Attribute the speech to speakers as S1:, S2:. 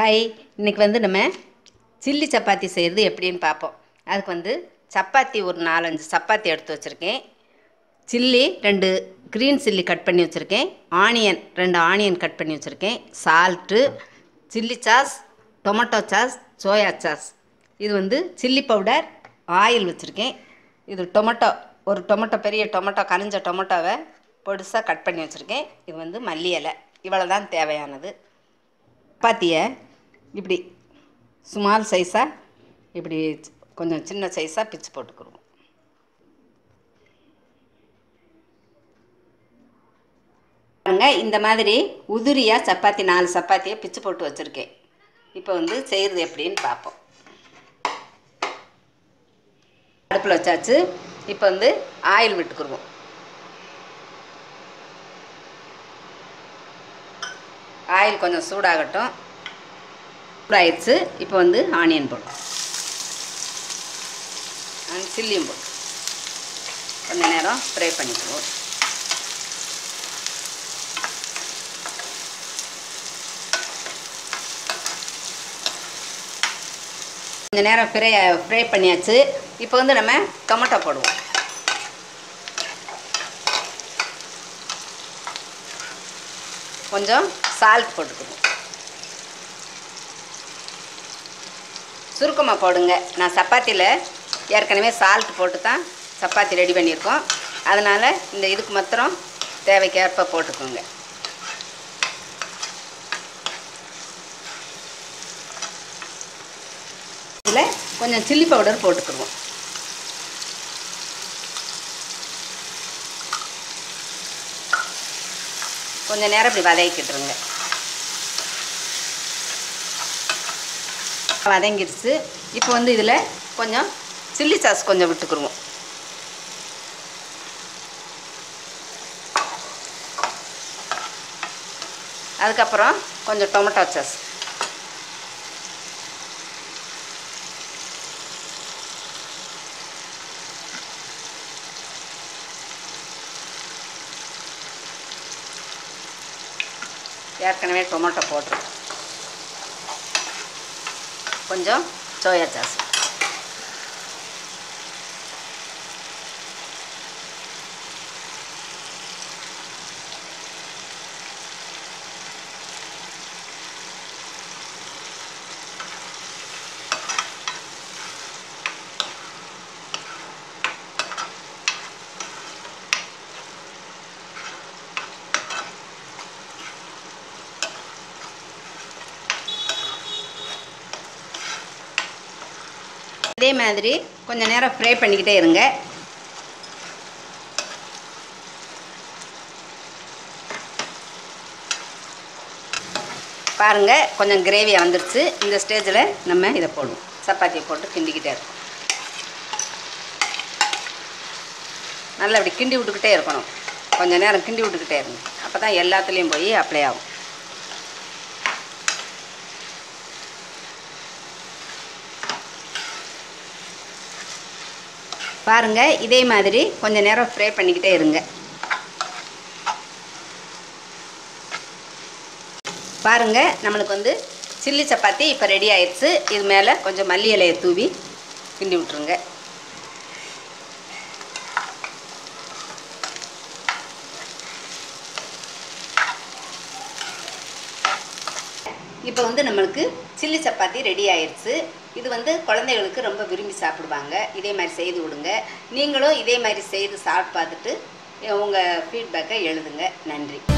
S1: hi இன்னைக்கு வந்து நம்ம சில்லி சப்பாத்தி செய்கிறது எப்படின்னு பார்ப்போம் அதுக்கு வந்து சப்பாத்தி ஒரு நாலஞ்சு சப்பாத்தி எடுத்து வச்சுருக்கேன் சில்லி ரெண்டு க்ரீன் சில்லி கட் பண்ணி வச்சுருக்கேன் ஆனியன் ரெண்டு ஆனியன் கட் பண்ணி வச்சுருக்கேன் salt chilli sauce tomato sauce soya sauce இது வந்து சில்லி பவுடர் ஆயில் வச்சுருக்கேன் இது டொமேட்டோ ஒரு டொமேட்டோ பெரிய டொமேட்டோ கனிஞ்ச டொமேட்டோவை பொடிசாக கட் பண்ணி வச்சுருக்கேன் இது வந்து மல்லி இலை இவ்வளோ தான் தேவையானது சப்பாத்தியை இப்படி ஸ்மால் சைஸாக இப்படி கொஞ்சம் சின்ன சைஸாக பிச்சு போட்டுக்குருவோம் பாருங்க இந்த மாதிரி உதிரியாக சப்பாத்தி நாலு சப்பாத்தியை பிச்சு போட்டு வச்சுருக்கேன் இப்போ வந்து செய்கிறது எப்படின்னு பார்ப்போம் அடுப்பில் வச்சாச்சு இப்போ வந்து ஆயில் விட்டுக்குருவோம் ஆயில் கொஞ்சம் சூடாகட்டும் சூடாயிடுச்சு இப்போ வந்து ஆனியன் போடும் சில்லியும் போடும் கொஞ்ச நேரம் ஃப்ரை பண்ணிக்குவோம் கொஞ்ச நேரம் ஃப்ரை ஃப்ரை பண்ணியாச்சு இப்போ வந்து நம்ம டொமேட்டோ போடுவோம் கொஞ்சம் சால்ட் போட்டுக்கணும் சுருக்கமாக போடுங்க நான் சப்பாத்தியில் ஏற்கனவே சால்ட் போட்டு தான் சப்பாத்தி ரெடி பண்ணியிருக்கோம் அதனால் இந்த இதுக்கு மாத்திரம் தேவைக்கேற்ப போட்டுக்கோங்க இதில் கொஞ்சம் சில்லி பவுடர் போட்டுக்கிடுவோம் கொஞ்சம் நேரம் இப்படி வதக்கிட்டுருங்க வதங்கிடுச்சு இப்போ வந்து இதில் கொஞ்சம் சில்லி சாஸ் கொஞ்சம் விட்டுக்குருவோம் அதுக்கப்புறம் கொஞ்சம் டொமேட்டோ சாஸ் ஏற்கனவே டொமேட்டோ போட்டிருக்கோம் கொஞ்சம் சோயா சாஸ் இதே மாதிரி கொஞ்சம் நேரம் ஃப்ரை பண்ணிக்கிட்டே இருங்க பாருங்கள் கொஞ்சம் கிரேவி வந்துருச்சு இந்த ஸ்டேஜில் நம்ம இதை போடுவோம் சப்பாத்தியை போட்டு கிண்டிக்கிட்டே இருக்கோம் நல்லா இப்படி கிண்டி விட்டுக்கிட்டே இருக்கணும் கொஞ்சம் நேரம் கிண்டி விட்டுக்கிட்டே இருங்க அப்போ தான் எல்லாத்துலேயும் போய் அப்ளை ஆகும் பாருங்கள் இதே மாதிரி கொஞ்சம் நேரம் ஃப்ரை பண்ணிக்கிட்டே இருங்க பாருங்கள் நம்மளுக்கு வந்து சில்லி சப்பாத்தி இப்போ ரெடி ஆயிடுச்சு இது மேலே கொஞ்சம் மல்லி இலையை தூவி கிண்டி விட்ருங்க இப்போ வந்து நம்மளுக்கு சில்லி சப்பாத்தி ரெடி ஆயிடுச்சு இது வந்து குழந்தைகளுக்கு ரொம்ப விரும்பி சாப்பிடுவாங்க இதே மாதிரி செய்து விடுங்க நீங்களும் இதே மாதிரி செய்து சாப்பிட்டு பார்த்துட்டு உங்கள் ஃபீட்பேக்கை எழுதுங்க நன்றி